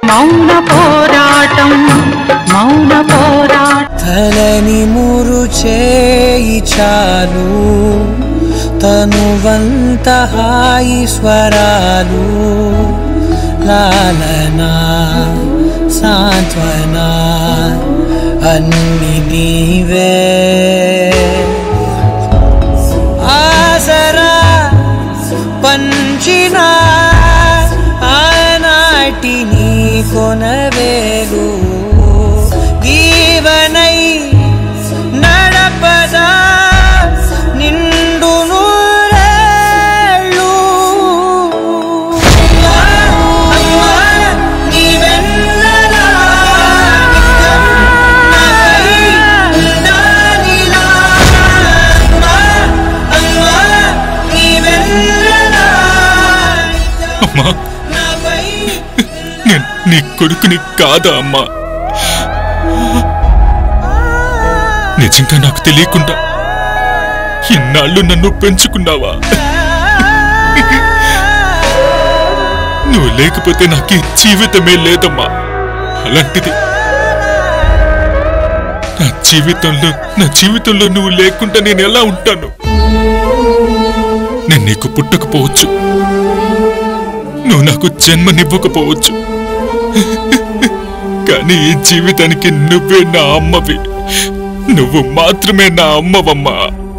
మౌన పోరాటం మౌన పోరాటం తలని మురు చేయి చాలు తనువంత హాయి స్వరాలు లాలన సాంత్వన అన్ని నీవే ఆసరా పంచిన ఆనాటి నీ కొనవేలు దీవనై నడపదా నిండు నూరేళ్ళు అమ్మా, నీ వెన్నెలా నిత్యం నాపై ఉండాలిలా. అమ్మా, అమ్మా, నీ వెన్నెలా అమ్మా నాపై నేను నీ కొడుకుని కాదా అమ్మా నిజంగా నాకు తెలియకుండా ఇన్నాళ్ళు నన్ను పెంచుకున్నావా నువ్వు లేకపోతే నాకు ఈ జీవితమే లేదమ్మా అలాంటిది నా జీవితంలో నా జీవితంలో నువ్వు లేకుండా నేను ఎలా ఉంటాను నేను నీకు పుట్టకపోవచ్చు నువ్వు నాకు జన్మనివ్వకపోవచ్చు కానీ ఈ జీవితానికి నువ్వే నా అమ్మవి నువ్వు మాత్రమే నా అమ్మవమ్మా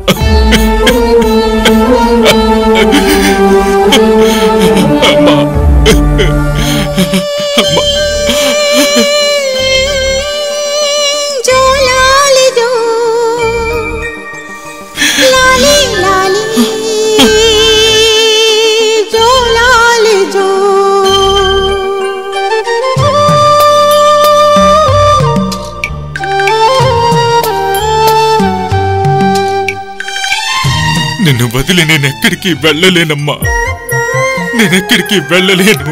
అమ్మా జో లాలి జో లాలి లాలి జో లాలి జో నిన్ను వదిలి నేనెక్కడికి వెళ్ళలేనమ్మా నేనెక్కడికి వెళ్ళలేను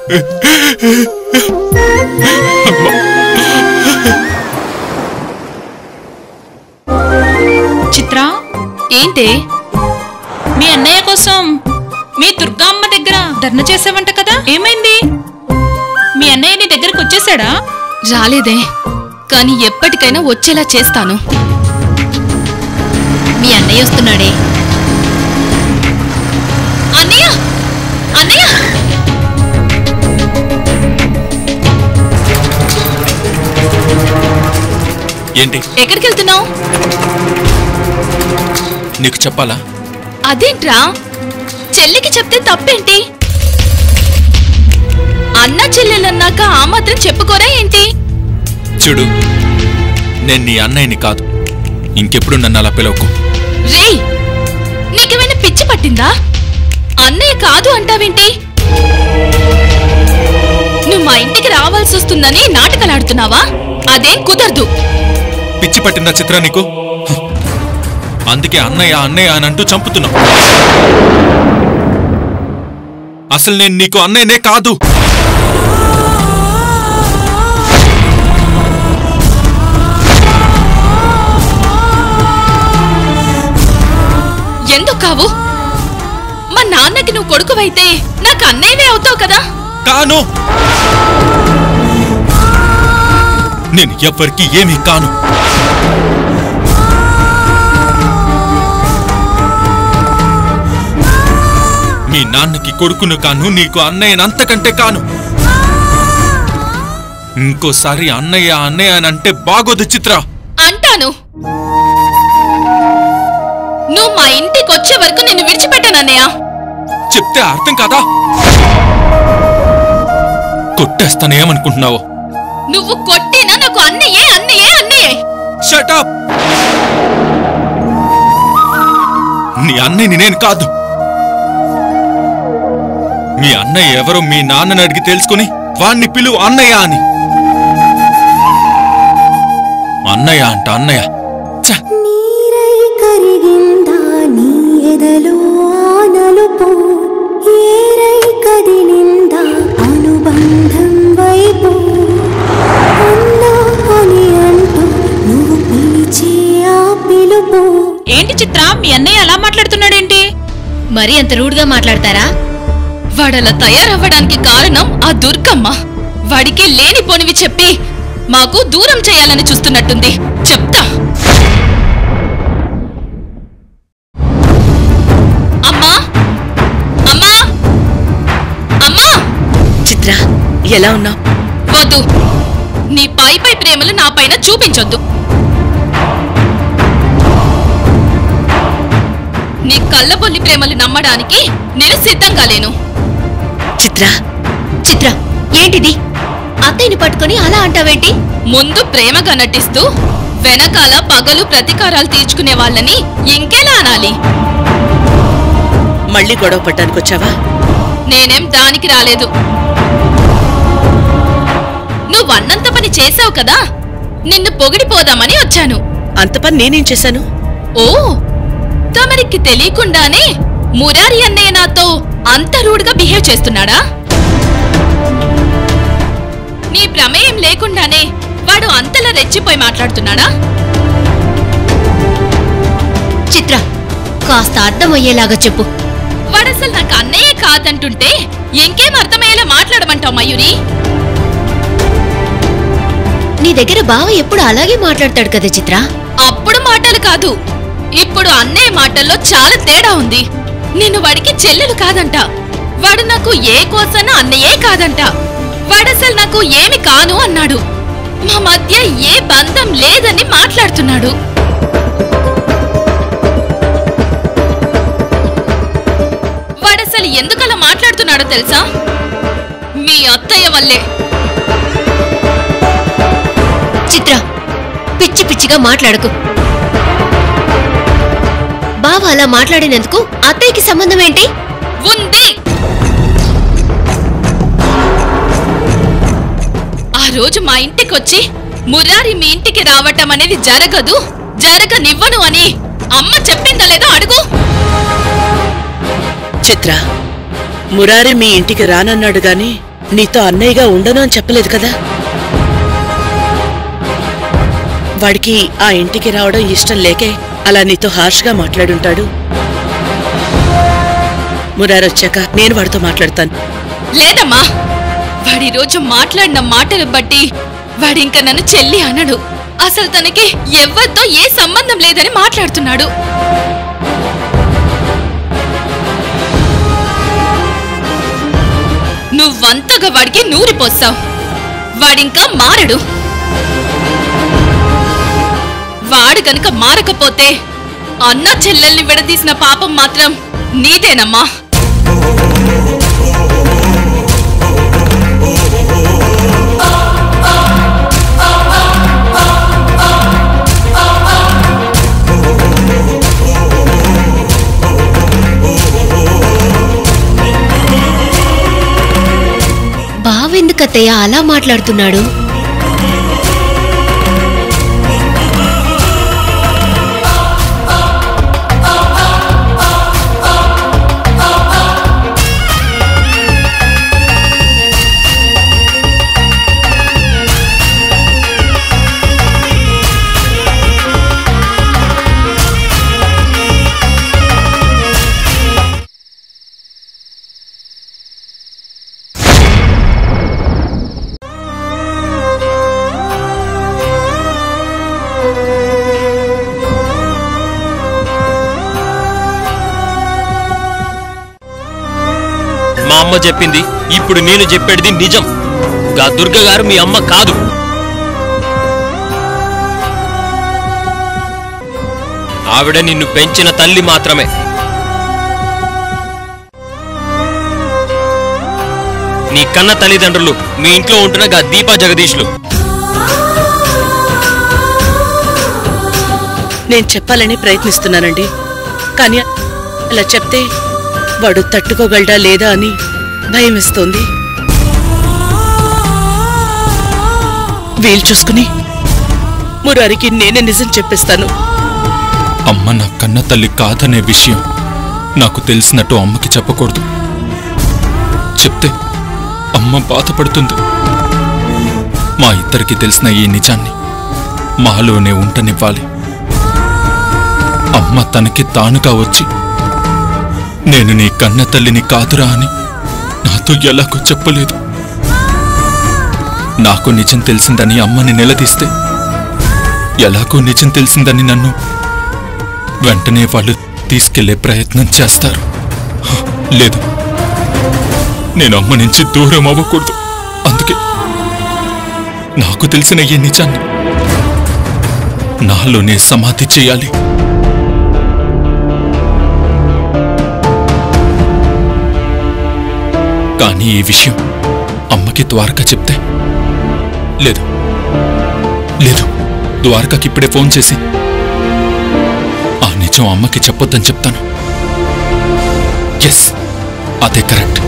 చిత్ర ఏంటి మీ అన్నయ్య కోసం మీ దుర్గామ్మ దగ్గర ధర్న చేసావంట కదా ఏమైంది మీ అన్నయ్య నీ దగ్గరకు వచ్చేసాడా రాలేదే కానీ ఎప్పటికైనా వచ్చేలా చేస్తాను మీ అన్నయ్య వస్తున్నాడే అన్నయ్య అన్నయ్య ఏంటి ఎక్కడికి వెళ్తున్నావు నీకు చెప్పాలా అదేంట్రా చెల్లికి చెప్తే తప్పేంటి అన్న చెల్లెలన్నాక ఆ మాత్రం చెప్పుకోరా ఏంటి చూడు నేను నీ అన్నయ్యని కాదు ఇంకెప్పుడు నన్ను అలా పిలవకు రేయ్ నీకేమైనా పిచ్చి పట్టిందా అన్నయ్య కాదు అంటావేంటి నువ్వు మా ఇంటికి రావాల్సి వస్తుందని నాటకాలాడుతున్నావా అదేం కుదరదు పిచ్చి పట్టిందా చిత్ర నీకు హ. అందుకే అన్నయ్య అన్నయ్య అని అంటూ చంపుతున్నావు అసలు నేను నీకు అన్నయ్యనే కాదు ఎందుకు కావు మా నాన్నకి నువ్వు కొడుకువైతే నాకు అన్నయ్యవే అవుతావు కదా కాను నేను ఎవ్వరికి ఏమీ కాను మీ నాన్నకి కొడుకును కాను నీకు అన్నయ్యను అంతకంటే కాను ఇంకోసారి అన్నయ్య అన్నయ్య అని అంటే బాగోదు చిత్ర అంటాను నువ్వు మా ఇంటికి వచ్చే వరకు నిన్ను విడిచిపెట్టాను అన్నయ్య చెప్తే అర్థం కాదా కొట్టేస్తానేమనుకుంటున్నావు నువ్వు కొట్టినా నాకు అన్నయ్యే అన్నయ్యే అన్నయ్యే షటప్ నీ అన్నయ్యని నేను కాదు మీ అన్నయ్య ఎవరో మీ నాన్నని అడిగి తెలుసుకుని వాణ్ణి పిలువు అన్నయ్య అని అన్నయ్య అంట అన్నయ్య ఛ! నీరై కరిగిందా నీ ఎదలో ఆనలుపు ఏరై కదిలిందా అనుబంధం వైపు అన్నా అని అంటూ నువ్వు పిలిచే ఆ పిలుపు ఏంటి చిత్ర మీ అన్నయ్య అలా మాట్లాడుతున్నాడేంటి మరి అంత రూడ్గా మాట్లాడతారా వాడలా తయారవ్వడానికి కారణం ఆ దుర్గమ్మ వాడికి లేనిపోనివి చెప్పి మాకు దూరం చేయాలని చూస్తున్నట్టుంది చెప్తా అమ్మా అమ్మా అమ్మా చిత్ర ఎలా ఉన్నావు వద్దు నీ పై పై ప్రేమలు నా పైన చూపించొద్దు నీ కళ్ళబొల్లి ప్రేమలు నమ్మడానికి నేను సిద్ధంగా లేను చిత్ర చిత్ర ఏంటిది అత్తయ్యని పట్టుకొని అలా అంటావేంటి ముందు ప్రేమగా నటిస్తూ వెనకాల పగలు ప్రతీకారాలు తీర్చుకునే వాళ్ళని ఇంకెలా అనాలి మళ్ళీ గొడవ పడ్డానికి వచ్చావా నేనేం దానికి రాలేదు నువ్వు అన్నంత పని చేసావు కదా నిన్ను పొగిడిపోదామని వచ్చాను అంత పని నేనేం చేశాను ఓ తమరికి తెలియకుండానే మురారి అన్నయ్య నాతో అంత రూడ్గా బిహేవ్ చేస్తున్నాడా నీ ప్రమేయం లేకుండానే వాడు అంతలా రెచ్చిపోయి మాట్లాడుతున్నాడా చిత్ర కాస్త అర్థమయ్యేలాగా చెప్పు వాడసలు నాకు అన్నయ్య కాదంటుంటే ఇంకేం అర్థమయ్యేలా మాట్లాడమంటావు మయూరి నీ దగ్గర బావ ఎప్పుడు అలాగే మాట్లాడతాడు కదా చిత్ర అప్పుడు మాటలు కాదు ఇప్పుడు అన్నయ్య మాటల్లో చాలా తేడా ఉంది నేను వాడికి చెల్లెలు కాదంట వాడు నాకు ఏ కోసన అన్నయ్యే కాదంట వాడసలు నాకు ఏమి కాను అన్నాడు మా మధ్య ఏ బంధం లేదని మాట్లాడుతున్నాడు వాడసలు ఎందుకలా మాట్లాడుతున్నాడో తెలుసా మీ అత్తయ్య వల్లే చిత్ర పిచ్చి పిచ్చిగా మాట్లాడకు బావ అలా మాట్లాడినందుకు అత్తయ్యకి సంబంధం ఏంటి ఉంది ఆ రోజు మా ఇంటికొచ్చి మురారి మీ ఇంటికి రావటం అనేది జరగదు జరగనివ్వను అని అమ్మ చెప్పిందా లేదో అడుగు చిత్ర మురారి మీ ఇంటికి రానన్నాడు గాని నీతో అన్నయ్యగా ఉండను అని చెప్పలేదు కదా వాడికి ఆ ఇంటికి రావడం ఇష్టం లేకే అలా నీతో హార్ష్గా మాట్లాడుంటాడు మురారి వచ్చాక నేను వాడితో మాట్లాడతాను లేదమ్మా వాడి రోజు మాట్లాడిన మాటలు బట్టి వాడింక నన్ను చెల్లి అనడు అసలు తనకి ఎవరితో ఏ సంబంధం లేదని మాట్లాడుతున్నాడు నువ్వంతగా వాడికి నూరిపోస్తావు వాడింకా మారడు వాడు గనుక మారకపోతే అన్న చెల్లెల్ని విడదీసిన పాపం మాత్రం నీదేనమ్మా బావెందుకు అత్తయ్య అలా మాట్లాడుతున్నాడు మా అమ్మ చెప్పింది ఇప్పుడు నేను చెప్పేది నిజం గా దుర్గ గారు మీ అమ్మ కాదు ఆవిడ నిన్ను పెంచిన తల్లి మాత్రమే నీ కన్న తల్లిదండ్రులు మీ ఇంట్లో ఉంటున్న గా దీపా జగదీష్లు నేను చెప్పాలని ప్రయత్నిస్తున్నానండి కానీ అలా చెప్తే వాడు తట్టుకోగలడా లేదా అని భయం వేస్తోంది వీలు చూసుకుని మురారికి నేనే నిజం చెప్పిస్తాను అమ్మ నా కన్న తల్లి కాదనే విషయం నాకు తెలిసినట్టు అమ్మకి చెప్పకూడదు చెప్తే అమ్మ బాధపడుతుంది మా ఇద్దరికి తెలిసిన ఈ నిజాన్ని మాలోనే ఉంటనివ్వాలి అమ్మ తనకి తానుగా వచ్చి నేను నీ కన్న తల్లిని కాదురా అని నాతో ఎలాగో చెప్పలేదు నాకు నిజం తెలిసిందని అమ్మని నిలదీస్తే ఎలాగో నిజం తెలిసిందని నన్ను వెంటనే వాళ్ళు తీసుకెళ్లే ప్రయత్నం చేస్తారు హ, లేదు నేను అమ్మ నుంచి దూరం అవ్వకూడదు అందుకే నాకు తెలిసిన ఈ నిజాన్ని నాలోనే సమాధి చేయాలి కానీ ఈ విషయం అమ్మకి ద్వారక చెప్తే లేదు లేదు ద్వారకకి ఇప్పుడే ఫోన్ చేసి ఆ నిజం అమ్మకి చెప్పొద్దని చెప్తాను ఎస్ అదే కరెక్ట్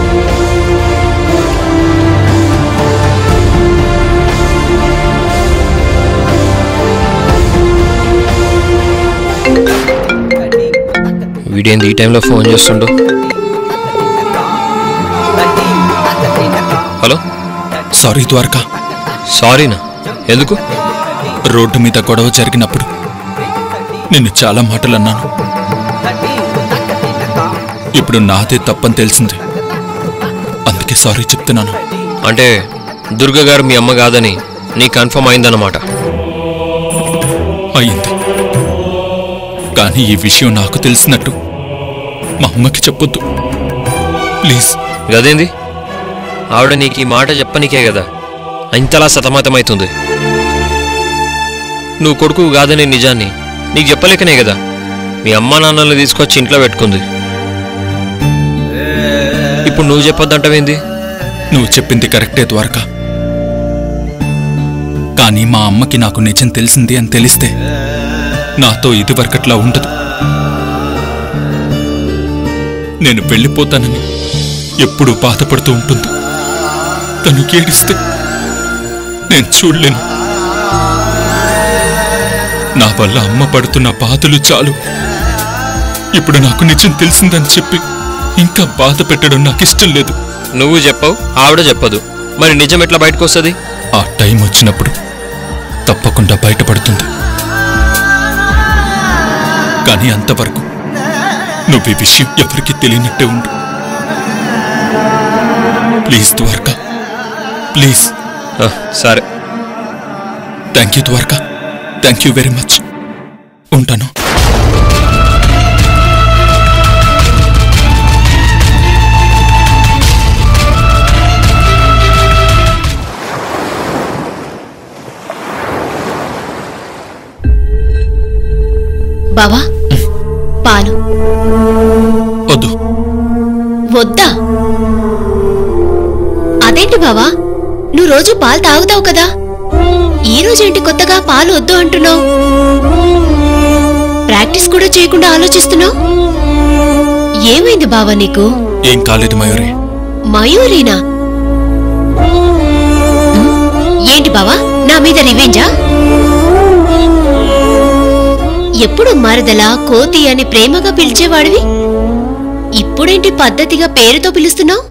వీడేంది ఈ టైంలో ఫోన్ చేస్తుండు హలో సారీ ద్వారక సారీనా ఎందుకు రోడ్డు మీద గొడవ జరిగినప్పుడు నిన్ను చాలా మాటలు అన్నాను ఇప్పుడు నాదే తప్పని తెలిసింది అందుకే సారీ చెప్తున్నాను అంటే దుర్గ గారు మీ అమ్మ కాదని నీ కన్ఫర్మ్ అయిందన్నమాట అయింది కానీ ఈ విషయం నాకు తెలిసినట్టు మా అమ్మకి చెప్పొద్దు ప్లీజ్ గదేంది ఆవిడ నీకు ఈ మాట చెప్పనీకే కదా ఇంతలా సతమతమవుతుంది నువ్వు కొడుకు కాదనే నిజాన్ని నీకు చెప్పలేకనే కదా మీ అమ్మా నాన్నల్ని తీసుకొచ్చి ఇంట్లో పెట్టుకుంది ఇప్పుడు నువ్వు చెప్పొద్దంటావేంది నువ్వు చెప్పింది కరెక్టే ద్వారక కానీ మా అమ్మకి నాకు నిజం తెలిసింది అని తెలిస్తే నాతో ఇదివరకట్లా ఉండదు నేను వెళ్ళిపోతానని ఎప్పుడూ బాధపడుతూ ఉంటుంది తను ఏడిస్తే నేను చూడలేను నా వల్ల అమ్మ పడుతున్న బాధలు చాలు ఇప్పుడు నాకు నిజం తెలిసిందని చెప్పి ఇంకా బాధ పెట్టడం నాకు ఇష్టం లేదు నువ్వు చెప్పవు ఆవిడ చెప్పదు మరి నిజం ఎట్లా బయటకు వస్తుంది ఆ టైం వచ్చినప్పుడు తప్పకుండా బయటపడుతుంది కానీ అంతవరకు నువ్వు ఈ విషయం ఎవరికి తెలియనట్టే ఉండు ప్లీజ్ ద్వారకా ప్లీజ్ సరే thank you Dwaraka thank you very much ఉంటాను బావా పాలు వద్దు వద్దా అదేంటి బావా నువ్వు రోజు పాలు తాగుతావు కదా ఈ రోజేంటి కొత్తగా పాలు వద్దు అంటున్నావు ప్రాక్టీస్ కూడా చేయకుండా ఆలోచిస్తున్నావు ఏమైంది బావా నీకు ఏం కాలేదు మయూరి మయూరీనా ఉమ్, ఏంటి బావా నా మీద రివెంజా ఎప్పుడు మరదల కోతి అని ప్రేమగా పిలిచేవాడివి ఇప్పుడేంటి పద్ధతిగా పేరుతో పిలుస్తున్నావు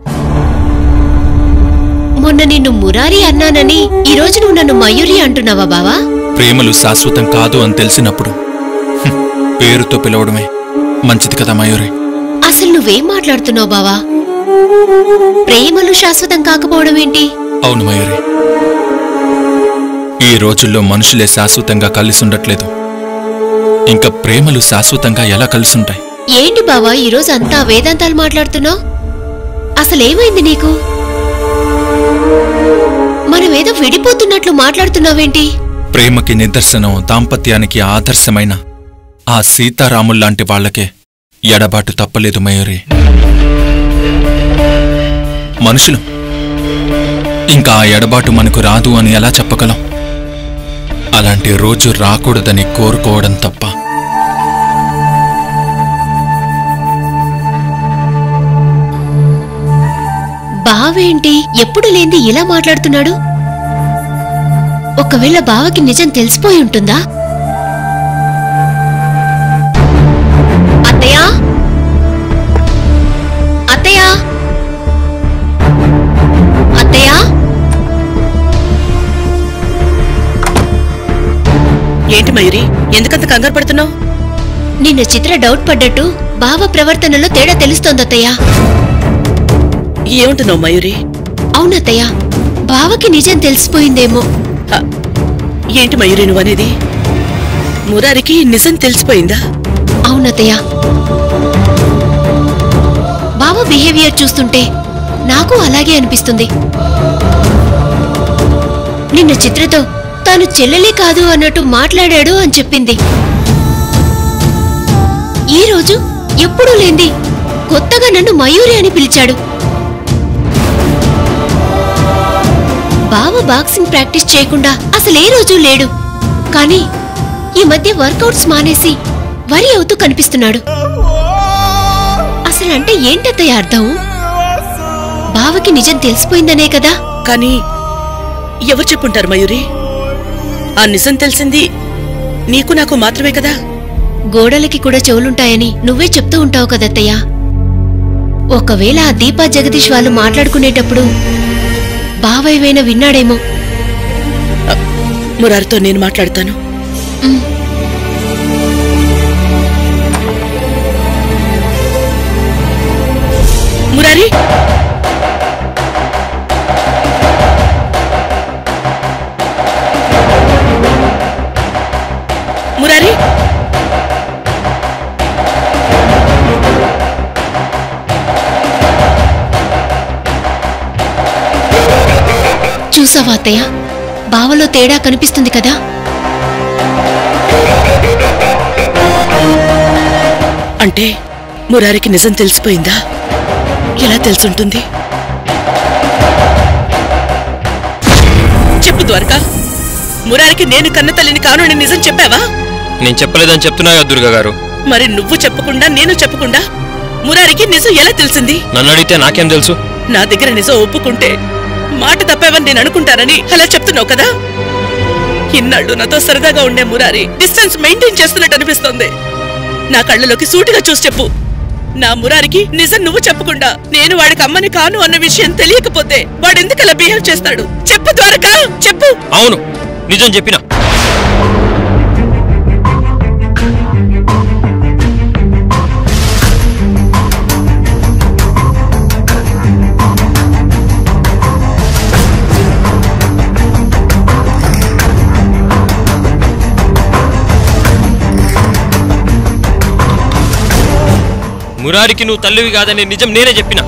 మొన్న నిన్ను మురారి అన్నానని ఈ రోజు నువ్వు నన్ను మయూరి అంటున్నావా బావా ప్రేమలు శాశ్వతం కాదు అని తెలిసినప్పుడు హ్మ్, పేరుతో పిలవడమే మంచిది కదా మయూరి అసలు నువ్వేం మాట్లాడుతున్నావు బావా ప్రేమలు శాశ్వతం కాకపోవడం ఏంటి అవును మయూరి ఈ రోజుల్లో మనుషులే శాశ్వతంగా కలిసి ఉండట్లేదు ఇంకా ప్రేమలు శాశ్వతంగా ఎలా కలిసుంటాయి ఏంటి బావా ఈరోజు అంతా వేదాంతాలు మాట్లాడుతున్నావు అసలేమైంది నీకు మనమేదో విడిపోతున్నట్లు మాట్లాడుతున్నావేంటి ప్రేమకి నిదర్శనం దాంపత్యానికి ఆదర్శమైన ఆ సీతారాముల్లాంటి వాళ్ళకే ఎడబాటు తప్పలేదు మయూరి మనుషులు ఇంకా ఆ ఎడబాటు మనకు రాదు అని ఎలా చెప్పగలం అలాంటి రోజు రాకూడదని కోరుకోవడం తప్ప బావేంటి ఎప్పుడు లేంది ఇలా మాట్లాడుతున్నాడు ఒకవేళ బావకి నిజం తెలిసిపోయి ఉంటుందా అత్తయ్యా అత్తయ్యా అత్తయ్యా ఏంటి మయూరి ఎందుకంత కంగారు పడుతున్నావు నిన్న చిత్ర డౌట్ పడ్డట్టు బావ ప్రవర్తనలో తేడా తెలుస్తోంది అత్తయ్యా ఏముంటున్నావు మయూరి అవునత్తయ్య బావకి నిజం తెలిసిపోయిందేమో ఆ, ఏంటి మయూరి నువ్వు అనేది మురారికి నిజం తెలిసిపోయిందా అవునతయ్య బావ బిహేవియర్ చూస్తుంటే నాకు అలాగే అనిపిస్తుంది నిన్న చిత్రతో తాను చెల్లెలే కాదు అన్నట్టు మాట్లాడాడు అని చెప్పింది ఈ రోజు ఎప్పుడూ లేంది కొత్తగా నన్ను మయూరి అని పిలిచాడు బావ బాక్సింగ్ ప్రాక్టీస్ చేయకుండా అసలే రోజు లేడు కానీ ఈ మధ్య వర్కౌట్స్ మానేసి వరి అవుతూ కనిపిస్తున్నాడు అసలంటే ఏంటత్తయ్య అర్థం బావకి నిజం తెలిసిపోయిందనే కదా కానీ ఎవరు చెప్పుంటారు మయూరి ఆ నిజం తెలిసింది నీకు నాకు మాత్రమే కదా గోడలకి కూడా చెవులుంటాయని నువ్వే చెప్తూ ఉంటావు కదత్తయ్య ఒకవేళ ఆ దీపా జగదీష్ వాళ్ళు మాట్లాడుకునేటప్పుడు బావైవైనా విన్నాడేమో మురారితో నేను మాట్లాడతాను ఉమ్. మురారి మురారి చూసావా అత్తయ్య బావలో తేడా కనిపిస్తుంది కదా అంటే మురారికి నిజం తెలిసిపోయిందా ఎలా తెలుసుంటుంది చెప్పు ద్వారకా మురారికి నేను కన్న తల్లిని కాను అని నిజం చెప్పావా నేను చెప్పలేదని చెప్తున్నా కదా దుర్గా గారు మరి నువ్వు చెప్పకుండా నేను చెప్పకుండా మురారికి నిజం ఎలా తెలిసింది నన్ను అడిగితే నాకేం తెలుసు నా దగ్గర నిజం ఒప్పుకుంటే మాట తప్పావని నేను అనుకుంటానని అలా చెప్తున్నావు కదా ఇన్నాళ్ళు నాతో సరదాగా ఉండే మురారి డిస్టెన్స్ మెయింటైన్ చేస్తున్నట్టు అనిపిస్తోంది నా కళ్ళలోకి సూటిగా చూసి చెప్పు నా మురారికి నిజం నువ్వు చెప్పకుండా నేను వాడికి అమ్మని కాను అన్న విషయం తెలియకపోతే వాడెందుకు అలా బిహేవ్ చేస్తాడు చెప్పు ద్వారకా చెప్పు అవును నిజం చెప్పినా మురారికి నువ్వు తల్లివి కాదనే నిజం నేనే చెప్పినా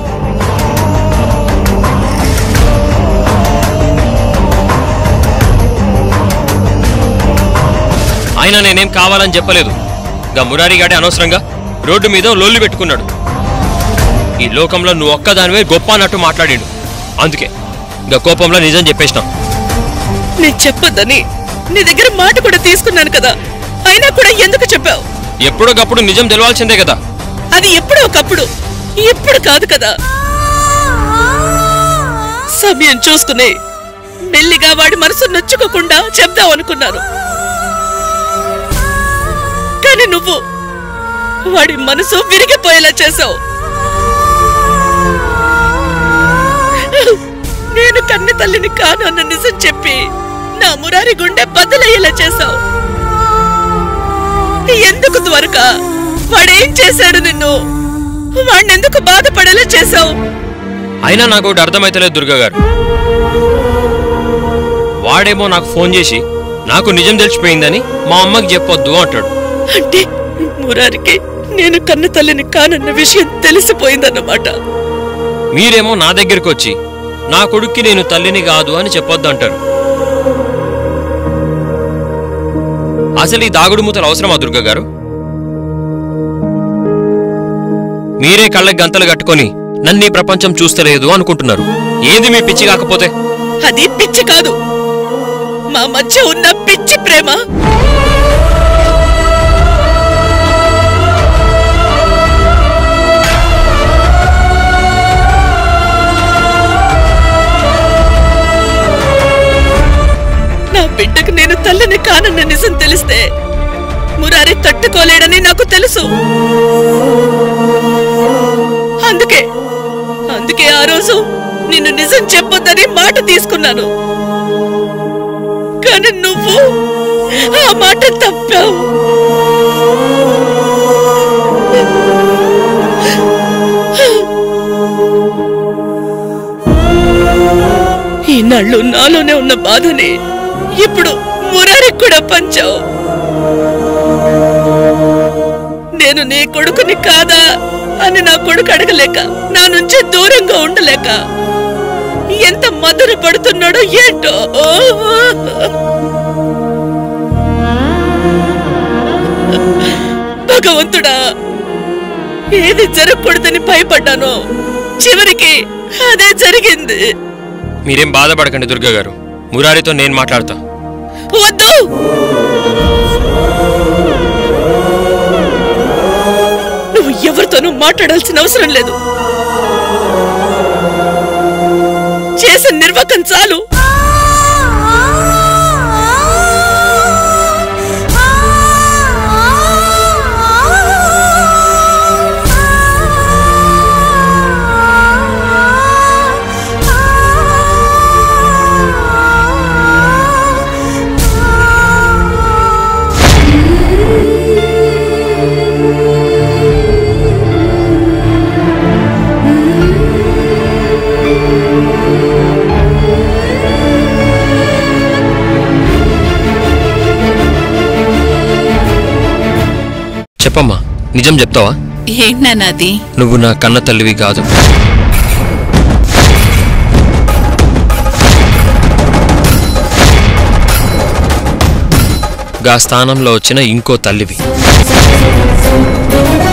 ఆయన నేనేం కావాలని చెప్పలేదు గా మురారి గాడే అనవసరంగా రోడ్డు మీద లొల్లి పెట్టుకున్నాడు ఈ లోకంలో నువ్వు ఒక్కదానివే గొప్ప అన్నట్టు మాట్లాడిండు అందుకే గా కోపంలో నిజం చెప్పేసినా నేను చెప్పొద్దని నీ దగ్గర మాట కూడా తీసుకున్నాను కదా అయినా కూడా ఎందుకు చెప్పావు ఎప్పుడోకప్పుడు నిజం తెలవాల్సిందే కదా అది ఎప్పుడో ఒకప్పుడు ఇప్పుడు కాదు కదా సమయం చూసుకుని మెల్లిగా వాడి మనసు నొచ్చుకోకుండా చెప్దాం అనుకున్నాను కానీ నువ్వు వాడి మనసు విరిగిపోయేలా చేశావు నేను కన్నె తల్లిని కాను అన్న నిజం చెప్పి నా మురారి గుండె బదులయ్యేలా చేశావు ఎందుకు ద్వారక వాడేం చేశాడు నిన్ను వాణ్ణెందుకు బాధపడేలా చేశావు అయినా నాకు ఒకటి అర్థమైతలేదు దుర్గా గారు వాడేమో నాకు ఫోన్ చేసి నాకు నిజం తెలిసిపోయిందని మా అమ్మకి చెప్పొద్దు అంటాడు అంటే మురారికి నేను కన్న తల్లిని కానన్న విషయం తెలిసిపోయిందన్నమాట మీరేమో నా దగ్గరికి వచ్చి నా కొడుక్కి నేను తల్లిని కాదు అని చెప్పొద్దు అంటారు అసలు ఈ దాగుడు మూతలు అవసరమా దుర్గా గారు మీరే కళ్ళకి గంతలు కట్టుకొని నన్ను ఈ ప్రపంచం చూస్తలేదు అనుకుంటున్నారు ఏది మీ పిచ్చి కాకపోతే అది పిచ్చి కాదు మా మధ్య ఉన్న పిచ్చి ప్రేమ నా బిడ్డకు నేను తల్లిని కానన్న నిజం తెలిస్తే మురారి తట్టుకోలేడని నాకు తెలుసు అందుకే అందుకే ఆ రోజు నిన్ను నిజం చెప్పొద్దని మాట తీసుకున్నాను కానీ నువ్వు ఆ మాట తప్పావు ఈ ఇన్నాళ్ళు నాలోనే ఉన్న బాధని ఇప్పుడు మురారికి కూడా పంచావు నేను నీ కొడుకుని కాదా అని నా కొడుకు అడగలేక నా నుంచి దూరంగా ఉండలేక ఎంత మదన పడుతున్నాడో ఏంటో భగవంతుడా ఏది జరగకూడదని భయపడ్డాను చివరికి అదే జరిగింది మీరేం బాధపడకండి దుర్గా గారు మురారితో నేను మాట్లాడతా వద్దు నువ్వు ఎవరితోనూ మాట్లాడాల్సిన అవసరం లేదు చేసిన నిర్వాకం చాలు చెప్పమ్మా నిజం చెప్తావా ఏంటన్నది నువ్వు నా కన్న తల్లివి కాదు గా స్థానంలో వచ్చిన ఇంకో తల్లివి